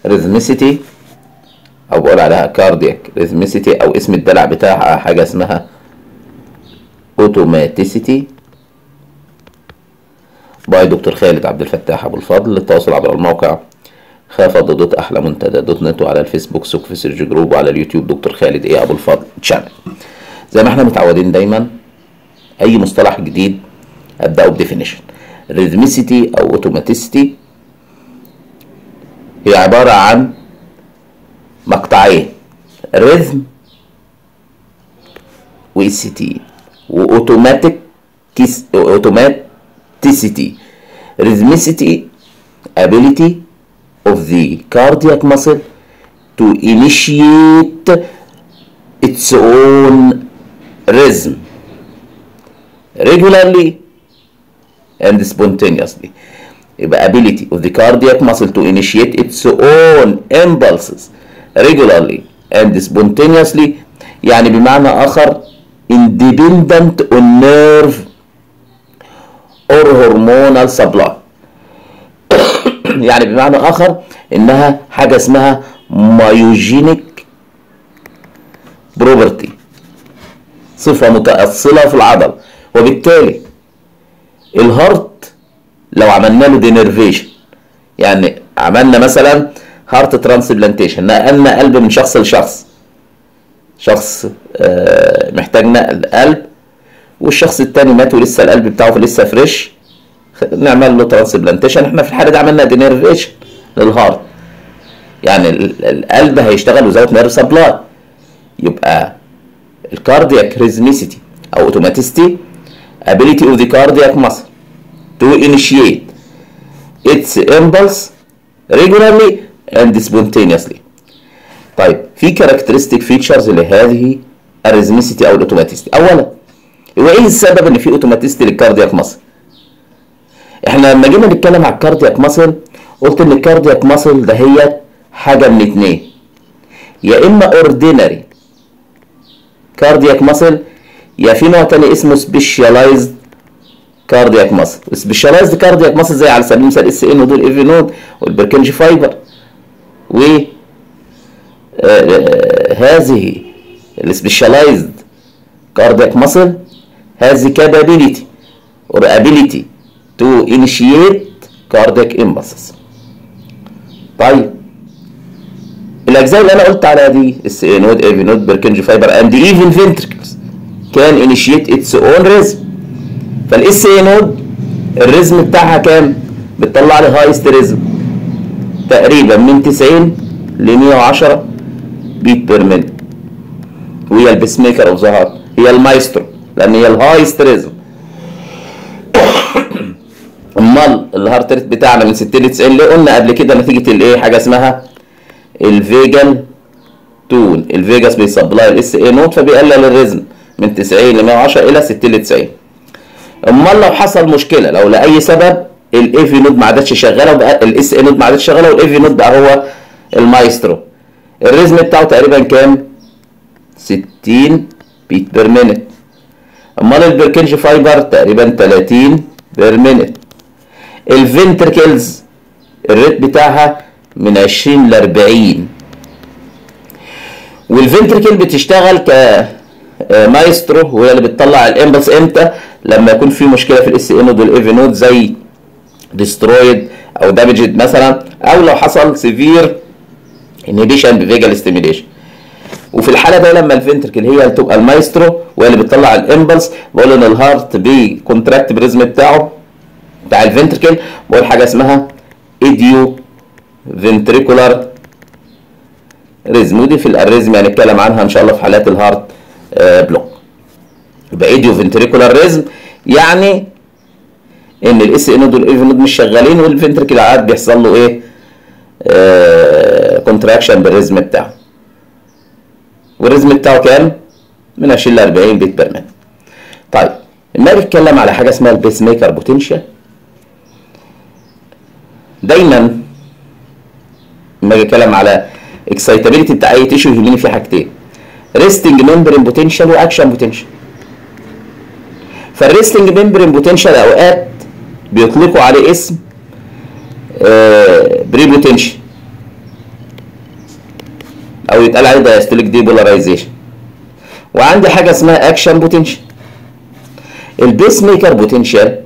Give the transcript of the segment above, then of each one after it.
ريزميسيتي او بقول عليها كاردياك ريزميسيتي او اسم الدلع بتاعها حاجه اسمها اوتوماتيسيتي باي دكتور خالد عبد الفتاح ابو الفضل للتواصل عبر الموقع خافض دوت احلى منتدى دوت نت وعلى الفيسبوك سوق في سيرج جروب وعلى اليوتيوب دكتور خالد ايه ابو الفضل تشانل زي ما احنا متعودين دايما اي مصطلح جديد ابداه بديفينيشن ريزميسيتي او اوتوماتيسيتي هي عباره عن مقطعين ريزم واي سي تي واوتوماتيك اوتوماتيسيتي ريزميسيتي ability of the cardiac muscle to initiate its own rhythm regularly and spontaneously يبقى ability of the cardiac muscle to initiate its own impulses regularly and spontaneously يعني بمعنى آخر independent on nerve or hormonal supply يعني بمعنى آخر إنها حاجة اسمها myogenic property صفة متأصلة في العضل وبالتالي الهارت لو عملنا له دينرفيشن يعني عملنا مثلا هارت ترانسبلانتيشن نقلنا قلب من شخص لشخص شخص آه، محتاج نقل قلب والشخص التاني مات ولسه القلب بتاعه لسه فريش نعمل له ترانسبلانتيشن احنا في الحاله دي عملنا دينرفيشن للهارت يعني ال- القلب هيشتغل وزاوت نيرف سبلاي يبقى الكاردياك ريزميسيتي او اوتوماتيستي ability of the cardiac muscle to initiate its impulse regularly and spontaneously طيب في characteristic features لهذه الريزميسيتي او الاوتوماتيستي اولا هو ايه السبب ان في اوتوماتيستي للكاردياك ماسل احنا لما جينا نتكلم على الكاردياك ماسل قلت ان الكاردياك ماسل ده هي حاجه من اتنين يا اما اوردينري كاردياك ماسل يا في نوع تاني اسمه سبيشاليزد كاردياك ماسل سبيشاليزد كاردياك ماسل زي على سبيل المثال اس ان ودول ايفي نود والبركنجي فايبر و آه، هذه السبيشاليزد كاردياك ماسل has the capability or ability to initiate cardiac impulses طيب الاجزاء اللي انا قلت عليها دي اس اي نود ايفي نود بركنجي فايبر اند ايفن فينتركلز كان انيشيت اتس اون ريزم فالاس اي نود الريزم بتاعها كام بتطلع لي هايست ريزم تقريبا من 90 ل 110 بيت بير مينت وهي البيس ميكر اوف ذا هارت هي المايسترو لان هي الهايست ريزم امال الهارت ريت بتاعنا من 60 ل 90 ليه قلنا قبل كده نتيجه الايه حاجه اسمها الفيجال تون الفيجاس بيسبلاي الاس اي نوت فبيقلل الريزم من 90 ل 110 الى 60 ل 90 امال لو حصل مشكله لو لاي سبب الاي في نود ما عادتش شغاله وبقى الاس اي نود ما عادتش شغاله والاي في نود بقى هو المايسترو الريزم بتاعه تقريبا كام 60 بيت بير مينت امال البركنج فايبر تقريبا 30 بير مينت الفنتركلز الريت بتاعها من 20 ل 40 والفنتركل بتشتغل ك مايسترو وهي اللي بتطلع الامبلس امتى لما يكون في مشكله في الاس ان والايفي نود زي ديسترويد او دامجد مثلا او لو حصل سيفير انهبيشن بفيجال ستيميليشن وفي الحاله دي لما الفنتركل هي اللي تبقى المايسترو وهي اللي بتطلع الامبلس بقول ان الهارت بيكونتراكت بريزم بتاعه بتاع الفنتركل بقول حاجه اسمها ايديو فنتريكولار ريزم ودي في الاريزم هنتكلم عنها ان شاء الله في حالات الهارت آه، بلوك يبقى ايديو فنتريكولار ريزم يعني ان الاس ان دول الايفي نود مش شغالين والفنتركل قاعد بيحصل له ايه كونتراكشن بالريزم بتاعه والريزم بتاعه كام من 20 ل 40 بيت بير مينت طيب لما بيتكلم على حاجه اسمها البيس ميكر بوتنشال دايما لما اجي اتكلم على اكسايتابيلتي بتاع اي تيشو يهمني فيه حاجتين ريستنج ممبرين بوتنشال واكشن بوتنشال فالريستنج ممبرين بوتنشال اوقات بيطلقوا عليه اسم بري بوتنشال او يتقال عليه دايستوليك ديبولاريزيشن وعندي حاجه اسمها اكشن بوتنشال البيس ميكر بوتنشال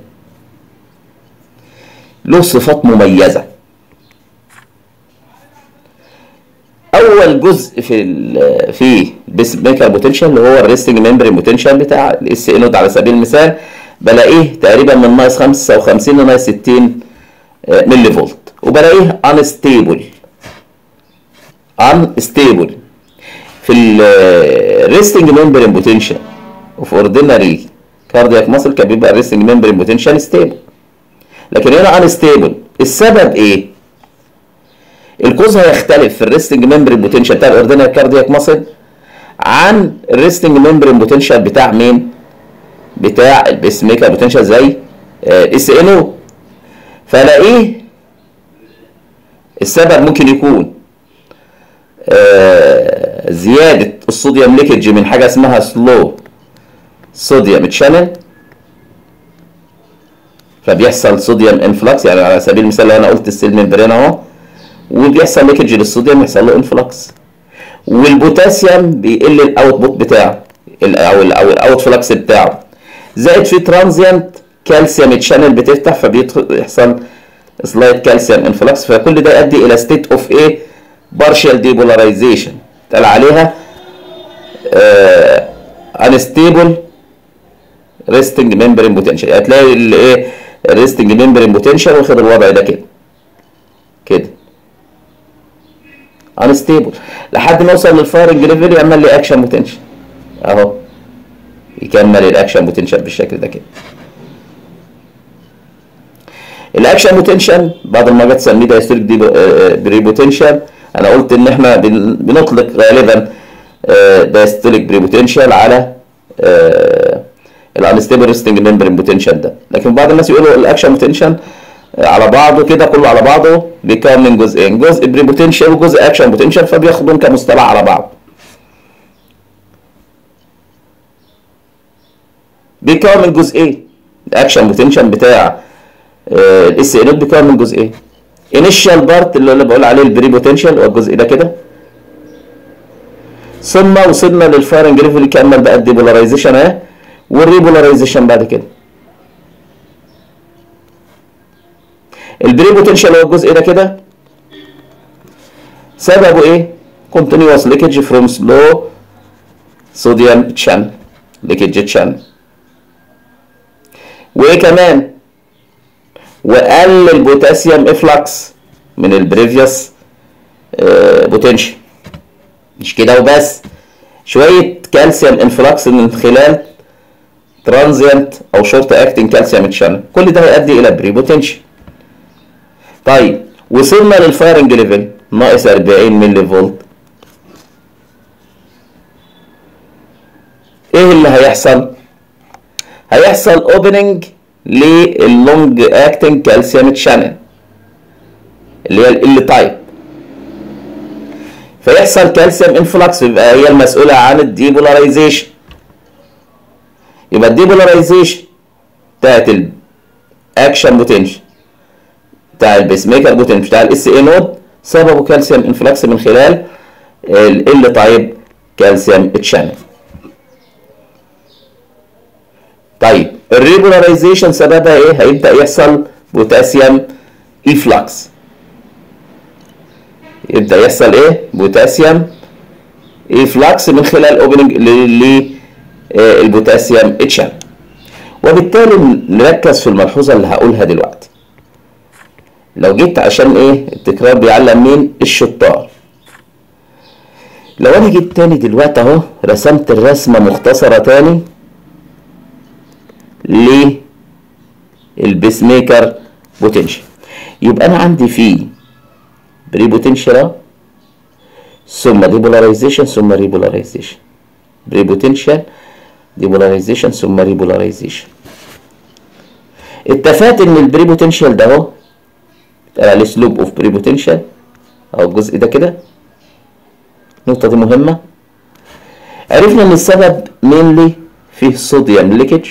له صفات مميزه اول جزء في ال في البيس ميكر بوتنشال اللي هو الريستنج ممبرين بوتنشال بتاع الاس اي نود على سبيل المثال بلاقيه تقريبا من ناقص 55 لناقص 60 ملي فولت وبلاقيه انستيبل انستيبل في الريستنج ممبرين بوتنشال اوف اوردينري كاردياك ماسل كان بيبقى الريستنج ممبرين بوتنشال ستيبل لكن هنا انستيبل السبب ايه؟ الكوز هيختلف في الريستنج ممبرين بوتنشال بتاع الاوردينري كاردياك ماسل عن الريستنج ممبرين بوتنشال بتاع مين؟ بتاع البيس ميكر بوتنشال زي اس ان او فلاقيه السبب ممكن يكون آه زيادة الصوديوم ليكج من حاجة اسمها سلو صوديوم تشانل فبيحصل صوديوم انفلكس يعني على سبيل المثال لو انا قلت السيل ممبرين اهو وبيحصل ليكج للصوديوم يحصل له انفلكس والبوتاسيوم بيقل الاوتبوت بتاعه او ال او الاوت فلكس بتاعه زائد في ترانزيانت كالسيوم تشانل بتفتح فبيحصل سلايد كالسيوم انفلكس فكل ده يؤدي الى ستيت اوف ايه بارشال ديبولاريزيشن اتقال عليها انستيبل ريستنج ممبرين بوتنشال هتلاقي الايه الريستنج ممبرين بوتنشال واخد الوضع ده كده كده انستيبل لحد ما يوصل للفايرنج ليفل يعمل لي اكشن بوتنشال اهو يكمل الاكشن بوتنشال بالشكل ده كده الاكشن بوتنشال بعد ما جت تسميه دايستوليك دي بري بوتنشال انا قلت ان احنا بنطلق غالبا دايستوليك بري بوتنشال على الانستيبل ريستنج ممبرين بوتنشال ده لكن بعض الناس يقولوا الاكشن بوتنشال على بعضه كده كله على بعضه بيكون من جزئين جزء بري بوتنشال وجزء اكشن بوتنشال فبياخدون كمصطلح على بعض بيكون من جزئين الاكشن بوتنشال بتاع الاس ان بيكون من جزئين انيشال بارت اللي انا بقول عليه البري بوتنشال هو الجزء ده كده ثم وصلنا للفايرنج ليفل يكمل بقى الديبولاريزيشن اهي والريبولاريزيشن بعد كده البري بوتنشال هو الجزء ده كده سببه ايه continuous leakage from slow sodium channel leakage channel وايه كمان وقل البوتاسيوم افلكس من البريفيوس بوتنشال مش كده وبس شويه كالسيوم انفلكس من خلال ترانزيانت او شورت اكتنج كالسيوم تشانل كل ده هيؤدي الى بري بوتنشال طيب وصلنا للفايرنج ليفل ناقص 40 ملي فولت ايه اللي هيحصل هيحصل اوبننج لللونج اكتنج كالسيوم تشانل اللي هي ال تايب فيحصل كالسيوم انفلكس يبقى هي المسؤوله عن الديبولاريزيشن يبقى الديبولاريزيشن بتاعت الاكشن بوتنشال بتاع البيس ميكر بوتنشال بتاع الاس اي نود سببه كالسيوم انفلكس من خلال ال تايب كالسيوم تشانل طيب الريجولاريزيشن سببها ايه هيبدا يحصل بوتاسيوم ايفلكس يبدا يحصل ايه بوتاسيوم ايفلكس من خلال اوبننج للبوتاسيوم اتشان وبالتالي نركز في الملحوظه اللي هقولها دلوقتي لو جيت عشان ايه التكرار بيعلم مين الشطار لو انا جيت تاني دلوقتي اهو رسمت الرسمه مختصره تاني للبيس ميكر بوتنشال يبقى انا عندي فيه بري بوتنشال ثم ديبولاريزيشن ثم ريبولاريزيشن بري بوتنشال ديبولاريزيشن ثم ريبولاريزيشن اتفقت ان البري بوتنشال ده اهو اتقال عليه سلوب اوف بري بوتنشال اهو الجزء ده كده النقطه دي مهمه عرفنا ان السبب مينلي فيه صوديوم ليكج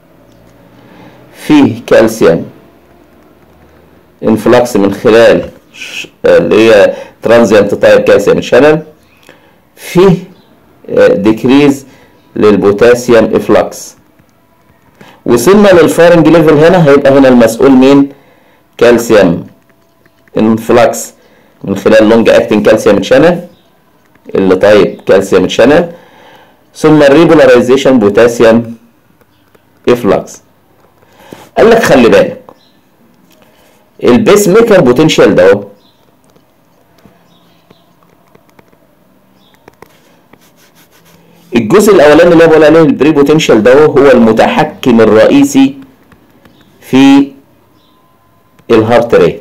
فيه كالسيوم انفلكس من خلال اللي هي ترانزيانت تايب كالسيوم شانل فيه ديكريز للبوتاسيوم افلكس وصلنا للفارنج ليفل هنا هيبقى هنا المسؤول مين كالسيوم انفلكس من خلال لونج اكتنج كالسيوم شانل اللي طيب كالسيوم شانل ثم الريبولاريزيشن بوتاسيوم افلكس قال لك خلي بالك البيس ميكر بوتنشال ده اهو الجزء الاولاني اللي بقول عليه البري بوتنشال ده هو المتحكم الرئيسي في الهارت ريت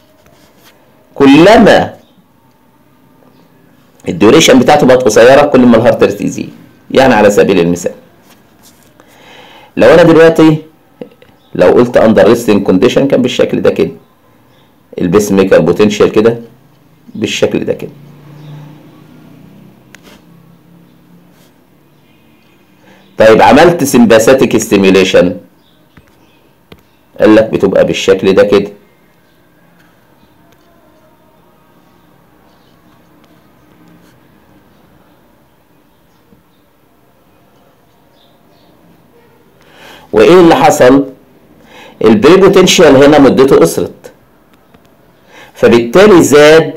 كلما الديوريشن بتاعته بقت قصيره كل ما الهارت ريت يزيد يعني على سبيل المثال لو انا دلوقتي لو قلت اندر ريستنج كونديشن كان بالشكل ده كده البيس ميكر بوتنشال كده بالشكل ده كده طيب عملت سمباثيك ستيميوليشن قال لك بتبقى بالشكل ده كده وايه اللي حصل البري بوتنشال هنا مدته قصرت فبالتالي زاد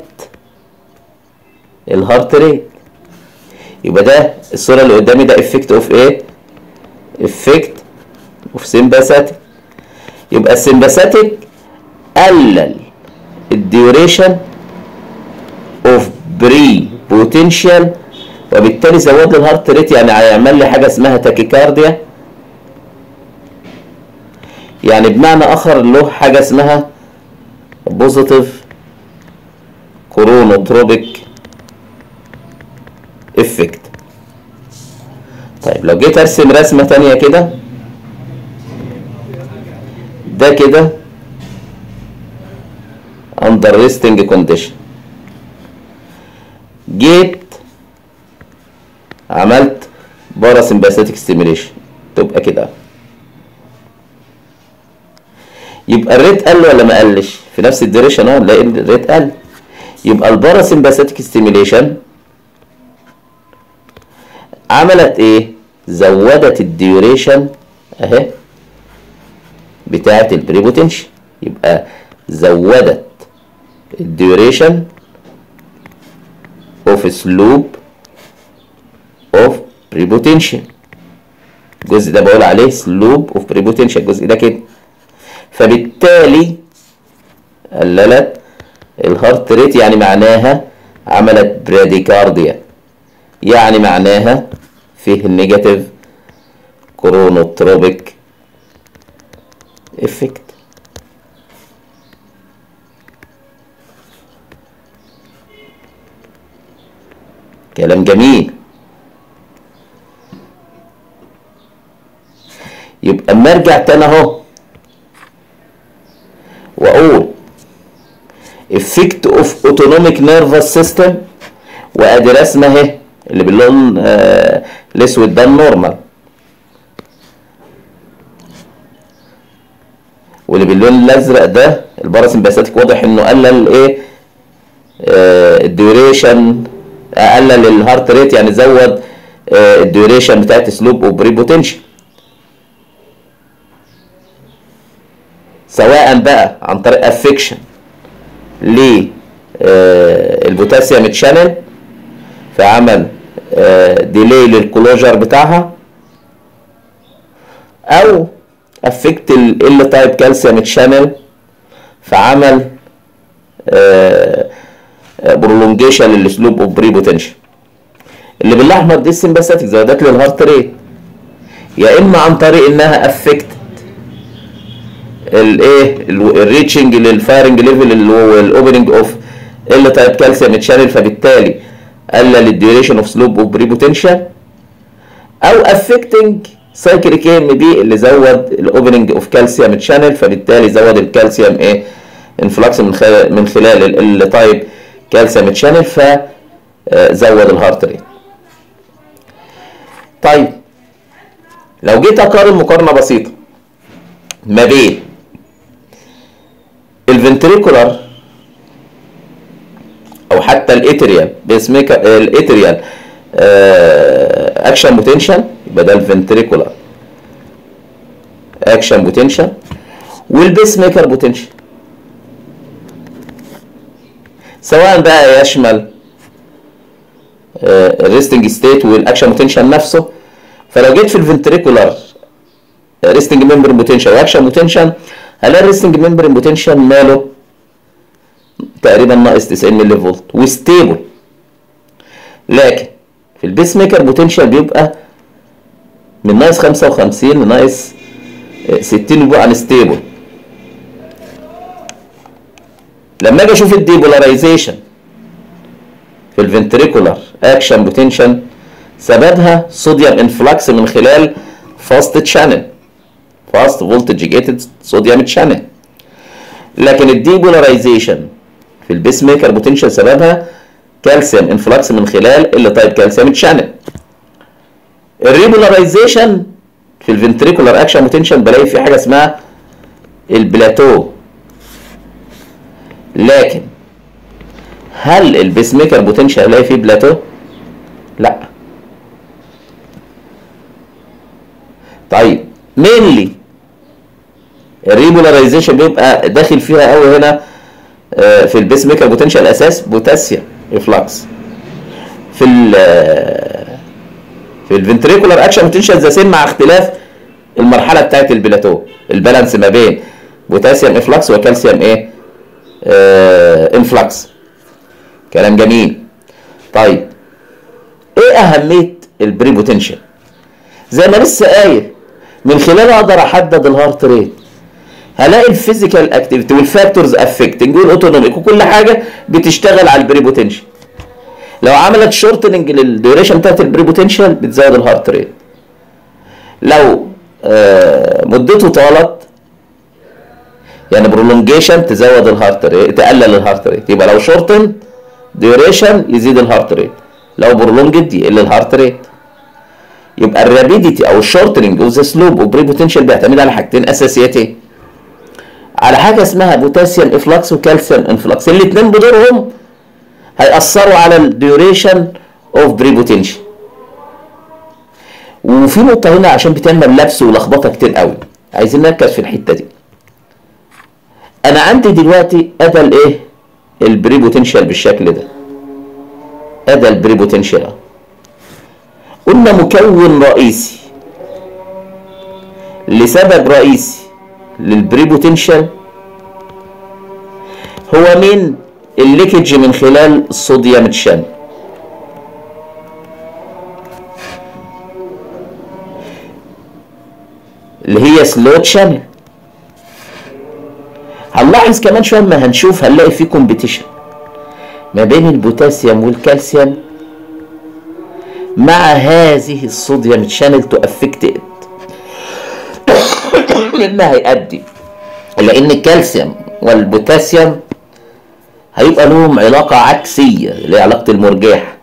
الهارت ريت يبقى ده الصوره اللي قدامي ده افكت اوف ايه افكت اوف سمباثيك يبقى السمباثيك قلل الديوريشن اوف بري بوتنشال وبالتالي زود لي الهارت ريت يعني هيعمل لي حاجه اسمها تاكيكارديا يعني بمعنى اخر له حاجه اسمها بوزيتيف كورونوتروبيك افكت طيب لو جيت ارسم رسمه تانية كده ده كده under resting condition جيت عملت باراسمباثيك ستيميليشن تبقى كده يبقى الريت قل ولا ما قلش في نفس الديريشن اهو نلاقي الريت قل يبقى الباراسمباثيك ستيميليشن عملت ايه زودت الديوريشن اهي بتاعه البريبوتنشن يبقى زودت الديوريشن اوف سلوب اوف بريبوتنشن الجزء ده بقول عليه سلوب اوف بريبوتنشن الجزء ده كده فبالتالي قللت الهارت ريت يعني معناها عملت براديكارديا يعني معناها فيه النيجاتيف كرونوتروبيك افكت كلام جميل يبقى اما ارجع تاني اهو واقول effect of autonomic nervous system وادي رسمه اهي اللي باللون آه الاسود ده النورمال واللي باللون الازرق ده الباراسمباثيك واضح انه قلل ايه آه الديوريشن قلل الهارت ريت يعني زود آه الديوريشن بتاعت سلوب اوف بريبوتنشن سواء بقى عن طريق افكشن للبوتاسيوم تشانل فعمل ديلي للكلوجر بتاعها او افكت ال تايب كالسيوم تشانل فعمل برولونجيشن للسلوب اوف بري بوتنشال اللي بالاحمر دي السمباثيك زودت لي الهارت ريت يا اما عن طريق انها افكت الايه الريتشنج للفايرنج ليفل اللي هو الاوبننج اوف ال تايب كالسيوم تشانل فبالتالي قلل الديوريشن اوف سلوب اوف بري بوتنشال او افكتنج سايكل كي ام بي اللي زود الاوبننج اوف كالسيوم تشانل فبالتالي زود الكالسيوم ايه انفلكس من خلال من خلال ال تايب كالسيوم تشانل فزود الهارت ريت طيب لو جيت اقارن مقارنه بسيطه ما بين الفنتريكولار او حتى الاتريال بيس ميكر الاتريال اكشن بوتنشال يبقى ده الفنتريكولار اكشن بوتنشال والبيس ميكر بوتنشال سواء بقى يشمل الريستنج ستيت والاكشن بوتنشال نفسه فلو جيت في الفنتريكولار ريستنج ممبر بوتنشال واكشن بوتنشال هلاقي الريستنج ممبر بوتنشال ماله تقريبا ناقص 90 ملي فولت وستيبل لكن في البيس ميكر بوتنشال بيبقى من ناقص 55 لناقص 60 بيبقى انستيبل لما اجي اشوف الديبولاريزيشن في الفنتريكولار اكشن بوتنشال سببها صوديوم انفلكس من خلال فاست تشانل فاست فولتج جيتد صوديوم تشانل لكن الديبولاريزيشن في البيس ميكر بوتنشال سببها كالسيوم انفلكس من خلال اللي تايب كالسيوم تشانل الريبولاريزيشن في الفنتريكولار اكشن بوتنشال بلاقي في حاجه اسمها البلاتو لكن هل البيس ميكر بوتنشال الاقي فيه بلاتو؟ لا طيب مينلي الريبولاريزيشن بيبقى داخل فيها قوي هنا في البيس ميكر بوتنشال اساس بوتاسيوم ريفلكس في ال في الفنتريكولار اكشن بوتنشال ذا سيم مع اختلاف المرحله بتاعت البلاتو البالانس ما بين بوتاسيوم افلكس وكالسيوم ايه آه انفلكس كلام جميل طيب ايه اهميه البري بوتنشال زي ما لسه قايل من خلالها اقدر احدد الهارت ريت هلاقي الفيزيكال اكتيفيتي والفاكتورز افكتنج والاوتونوميك وكل حاجه بتشتغل على البري بوتنشال لو عملت شورتنج للديوريشن بتاعت البري بوتنشال بتزود الهارت ريت لو آه مدته طالت يعني برولونجيشن تزود الهارت ريت تقلل الهارت ريت يبقى لو شورتن ديوريشن يزيد الهارت ريت لو برولونجد يقل الهارت ريت يبقى الرابيديتي او الشورتنج اوف ذا سلوب وبري بوتنشال بيعتمد على حاجتين اساسيتين على حاجه اسمها بوتاسيوم افلكس وكالسيوم انفلكس الاثنين بدورهم هيأثروا على الديوريشن اوف بري بوتنشال وفي نقطه هنا عشان بتعمل لبس ولخبطه كتير قوي عايزين نركز في الحته دي انا عندي دلوقتي ادى الايه البري بوتنشال بالشكل ده ادى البري بوتنشال قلنا مكون رئيسي لسبب رئيسي للبري بوتنشال هو مين الليكج من خلال الصوديوم تشانل اللي هي سلو تشانل هنلاحظ كمان شويه ما هنشوف هنلاقي في كومبيتيشن ما بين البوتاسيوم والكالسيوم مع هذه الصوديوم تشانل تو افكت مما هيؤدي الى ان الكالسيوم والبوتاسيوم هيبقى لهم علاقة عكسية اللي هي علاقة المرجاح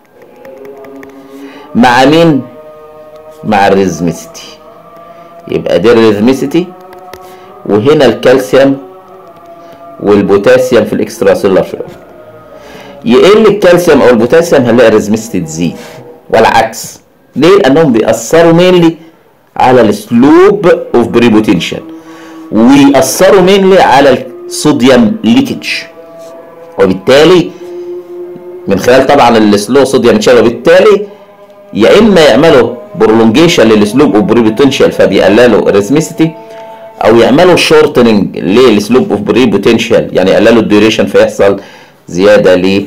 مع مين؟ مع الريزميسيتي يبقى دي الريزميسيتي وهنا الكالسيوم والبوتاسيوم في الاكسترا سيلولار فلويد يقل الكالسيوم او البوتاسيوم هنلاقي الريزميسيتي تزيد والعكس ليه؟ لانهم بيأثروا مينلي على السلوب اوف بري بوتنشال ويأثروا مينلي على الصوديوم ليكج وبالتالي من خلال طبعا السلو صوديوم تشانل وبالتالي يا اما يعملوا برولونجيشن للسلوب اوف بري بوتنشال فبيقللوا الريزميسيتي او يعملوا شورتنج للسلوب اوف بري بوتنشال يعني يقللوا الديوريشن فيحصل زياده ل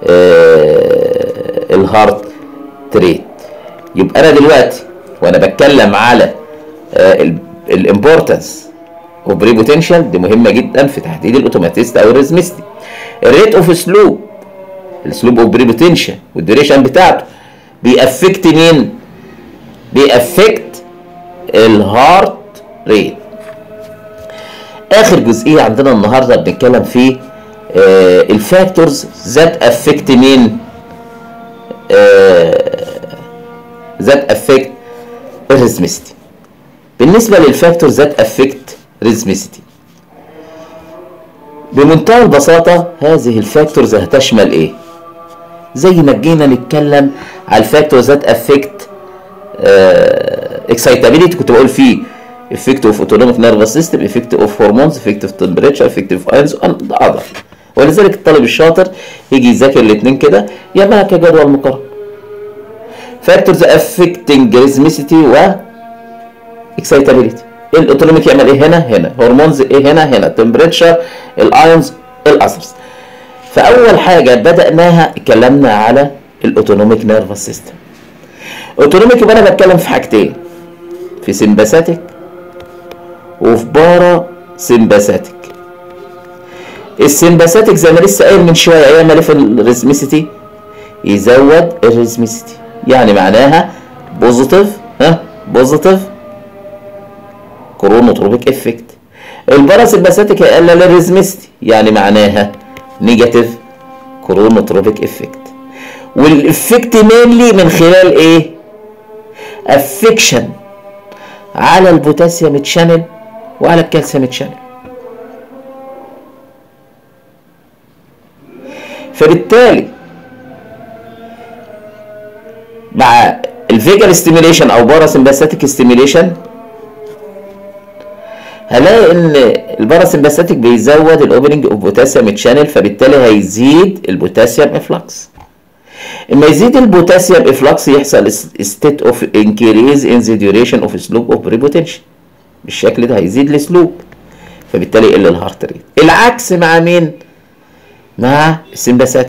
الهارت ريت يبقى انا دلوقتي وانا بتكلم على الامبورتنس اوف بري بوتنشال دي مهمه جدا في تحديد الاوتوماتيست او الريزميستي الريت اوف سلوب السلوب اوف بري بوتنشال والديوريشن بتاعته بيأفكت مين؟ بيأفكت الهارت ريت اخر جزئيه عندنا النهارده بنتكلم فيه آه الفاكتورز ذات افكت مين؟ ذات افكت الريزميستي بالنسبه للفاكتور ذات افكت ريزميستي بمنتهى البساطه هذه الفاكتورز هتشمل ايه زي ما جينا نتكلم على الفاكتورز ذات افكت اكسايتابيليتي كنت بقول فيه effect of autonomic nervous system effect of hormones effect of temperature effect of ions and other ولذلك الطالب الشاطر يجي يذاكر الاثنين كده يعملها كجدول مقارنه factors affecting rhythmicity و excitability الاوتونوميك يعمل ايه هنا هنا هرمونز ايه هنا هنا temperature الايونز الاثرز فاول حاجه بداناها اتكلمنا على الاوتونوميك نيرفس سيستم اوتونوميك يبقى انا بتكلم في حاجتين في سمباثيك وفي بارا سمباثيك السمباثيك زي ما لسه قايل من شويه يعمل ايه في الريزميسيتي يزود الريزميسيتي يعني معناها بوزيتيف ها بوزيتيف كرونوتروبيك افكت الباراسمباثيك هيقلل الريزميسيتي يعني معناها نيجاتيف كرونوتروبيك افكت والافكت مينلي من خلال ايه افكشن على البوتاسيوم تشانل وعلى الكالسيوم تشانل فبالتالي مع الفيجر ستيميليشن او باراسمباثيك ستيميليشن هلاقي ان الباراسمباثيك بيزود الاوبننج اوف بوتاسيوم تشانل فبالتالي هيزيد البوتاسيوم افلكس اما يزيد البوتاسيوم افلكس يحصل ستيت اوف انكريز ان ذا ديوريشن اوف سلوب اوف بريبوتنشن بالشكل ده هيزيد السلوب فبالتالي يقل الهارت ريت العكس مع مين مع السمباثيك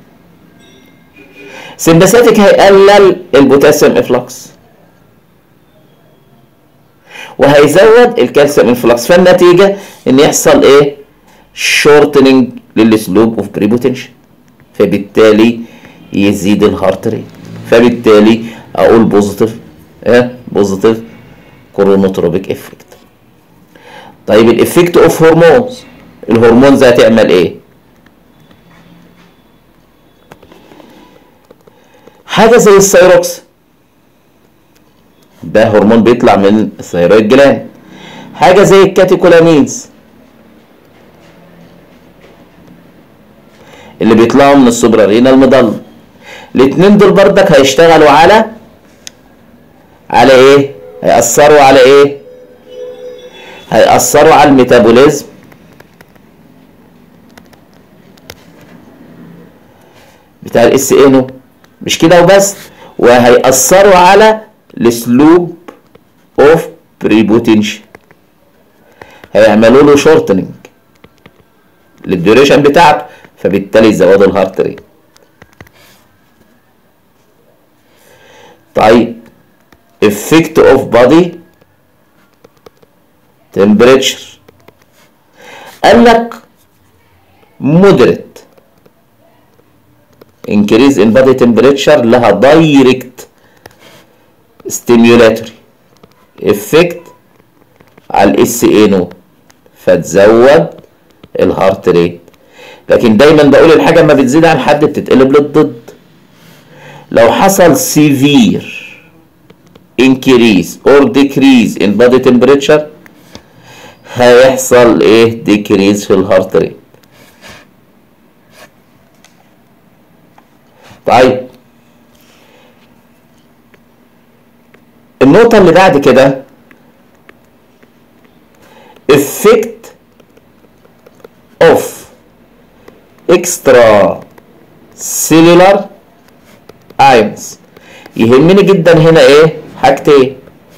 السمباثيك هيقلل البوتاسيوم افلكس وهيزود الكالسيوم انفلكس فالنتيجه ان يحصل ايه شورتنج للسلوب اوف بريبوتنشن فبالتالي يزيد الهارت ريت فبالتالي اقول بوزيتيف اه بوزيتيف كرونوتروبيك افكت طيب الافكت اوف هرمونز الهرمونز هتعمل ايه حاجه زي الثيروكس ده هرمون بيطلع من الثيرويد جلاند حاجه زي الكاتيكولامينز اللي بيطلعوا من السوبرارينا المضل الاتنين دول بردك هيشتغلوا على على ايه هيأثروا على ايه هيأثروا على الميتابوليزم بتاع الاس انو مش كده وبس وهيأثروا على السلوب اوف بريبوتنشن هيعملوا له شورتنج للديوريشن بتاعته فبالتالي يزودوا الهارت ريت طيب effect of body temperature قال لك moderate increase in body temperature لها direct stimulatory effect على الاس اي نو فتزود الهارت ريت لكن دايما بقول الحاجه لما بتزيد عن حد بتتقلب للضد لو حصل severe increase or decrease in body temperature هيحصل ايه decrease في الهارت ريت طيب النقطة اللي بعد كده effect of extra cellular ions يهمني جدا هنا ايه حاجتين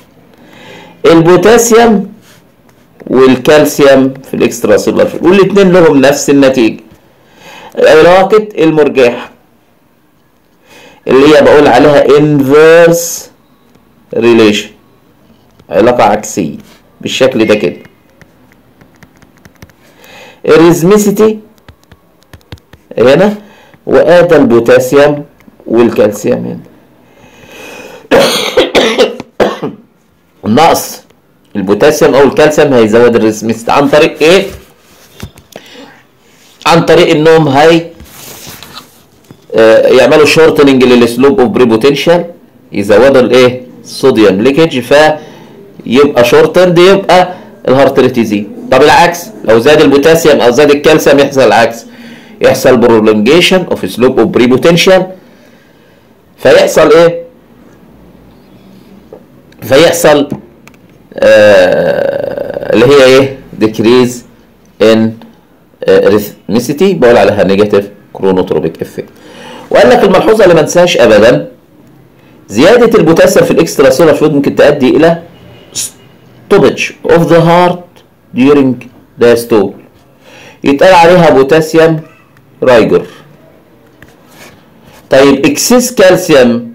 البوتاسيوم والكالسيوم في الاكسترا سيلولار والاثنين لهم نفس النتيجه علاقه المرجحه اللي هي بقول عليها inverse relation علاقه عكسيه بالشكل ده كده الريزميسيتي هنا وادى البوتاسيوم والكالسيوم هنا النقص البوتاسيوم او الكالسيوم هيزود الريزميسيتي عن طريق ايه عن طريق انهم هي آه يعملوا شورتنج للسلوب اوف بريبوتنشال يزودوا الايه صوديوم ليكج فيبقى شورتند يبقى الهارت ريت يزيد طب العكس لو زاد البوتاسيوم او زاد الكالسيوم يحصل العكس يحصل برولونجيشن اوف سلوب اوف بري بوتنشال فيحصل ايه فيحصل آه اللي هي ايه ديكريز ان ريثميسيتي بقول عليها نيجاتيف كرونوتروبيك افكت وقال لك الملحوظه اللي ما انساهاش ابدا زياده البوتاسيوم في الاكسترا سيلر فلويد ممكن تؤدي الى stoppage of the heart during diastole يتقال عليها بوتاسيوم رايجر طيب اكسس كالسيوم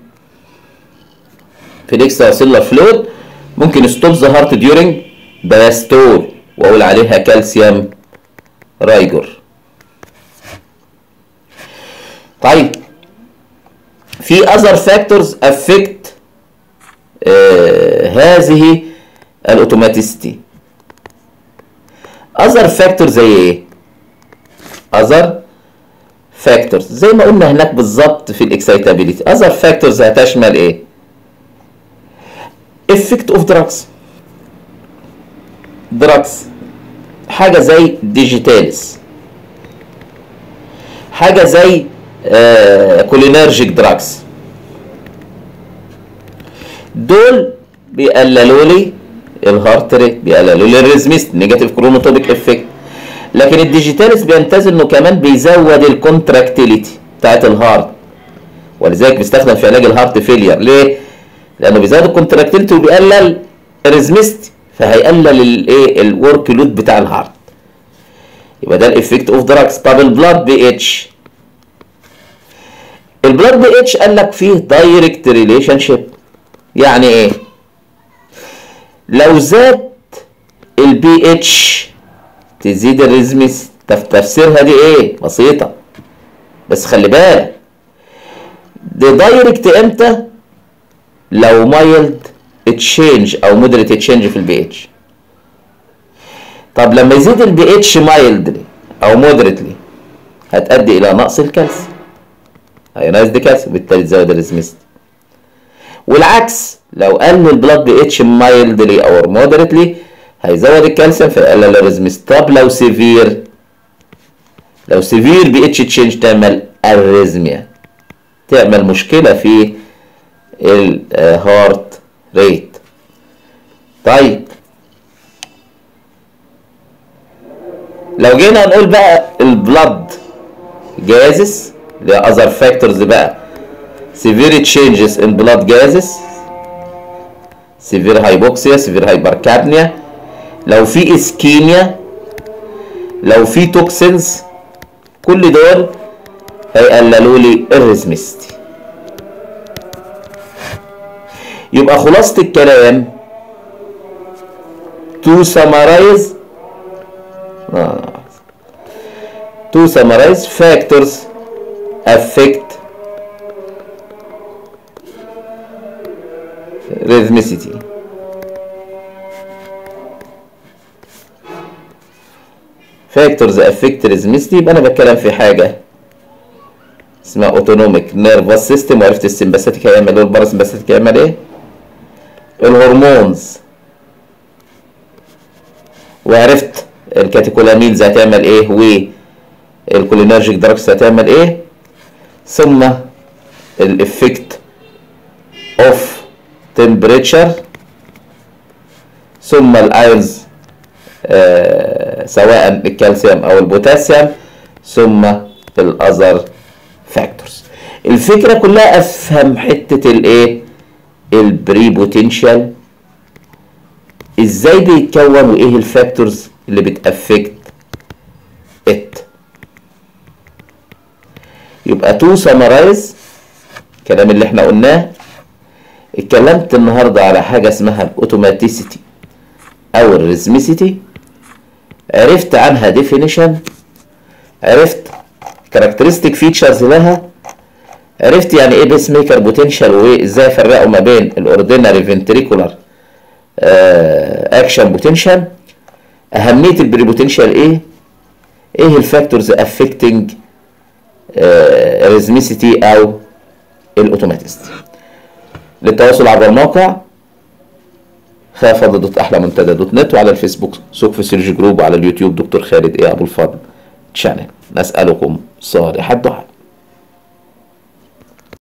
في الاكسترا سيلر فلويد ممكن ستوب ذا هارت ديورنج دايستول واقول عليها كالسيوم رايجر طيب في other factors affect آه هذه الاوتوماتيستي other factors زي ايه other factors زي ما قلنا هناك بالظبط في الاكسايتابيليتي other factors هتشمل ايه effect of drugs drugs حاجة زي ديجيتاليس حاجة زي كولينرجيك دراجز دول بيقللوا لي الهارت ريت بيقللوا لي الريزميست نيجاتيف كرونوتوبيك افكت لكن الديجيتاليس بيمتاز انه كمان بيزود الكونتراكتيليتي بتاعت الهارت ولذلك بيستخدم في علاج الهارت فيلير ليه؟ لانه بيزود الكونتراكتيليتي وبيقلل الريزميست فهيقلل الايه الورك لود بتاع الهارت يبقى ده الافكت اوف دراجز طب البلاد بي اتش البلاد بي اتش قال لك فيه دايركت ريليشن شيب يعني ايه لو زاد البي اتش تزيد الريزمس تفسيرها دي ايه بسيطة بس خلي بالك دي دايركت امتى لو مايلد تشينج او مودريت تشينج في البي اتش طب لما يزيد البي اتش مايلدلي او مودريتلي هتؤدي الى نقص الكالسيوم هينقص دي كالسيوم بالتالي تزود الريزمست والعكس لو قل البلاد بي اتش مايلدلي او مودريتلي هيزود الكالسيوم فيقلل الريزمست طب لو سيفير لو سيفير بي اتش تشينج تعمل اريزميا تعمل مشكله في الهارت ريت طيب لو جينا نقول بقى البلد جازس اللي هي اذر فاكتورز بقى severe changes in blood gases severe hypoxia severe hypercapnia لو في اسكيميا لو في توكسينز كل دول هيقللوا لي الريزمستي يبقى خلاصة الكلام to summarize آه. to summarize factors affect rhythmicity factors affect rhythmicity يبقى انا بتكلم في حاجه اسمها اوتونوميك نيرفس سيستم وعرفت السمباثيك هيعمل ايه والباراسمباثيك هيعمل ايه الهرمونز وعرفت الكاتيكولامينز هتعمل ايه والكولينرجيك دراجز هتعمل ايه ثم الافكت اوف temperature ثم الايونز آه سواء الكالسيوم او البوتاسيوم ثم الاذر فاكتورز الفكره كلها افهم حته الايه البري بوتنشال ازاي بيتكون وايه الفاكتورز اللي بتافكت ات يبقى تو سمرايز الكلام اللي احنا قلناه اتكلمت النهارده على حاجه اسمها الاوتوماتيسيتي او الريزميسيتي عرفت عنها ديفينيشن عرفت كاركترستيك فيتشرز لها عرفت يعني ايه بيس ميكر بوتنشال وازاي افرقه ما بين الاوردينري فنتريكولار اكشن بوتنشال اهميه البري بوتنشال ايه ايه الفاكتورز افكتنج الريزميسيتي او الاوتوماتيستي للتواصل عبر الموقع خافض دوت احلى منتدى دوت نت وعلى الفيسبوك سوق في سيرج جروب وعلى اليوتيوب دكتور خالد ايه ابو الفضل channel نسألكم صالح الدعاء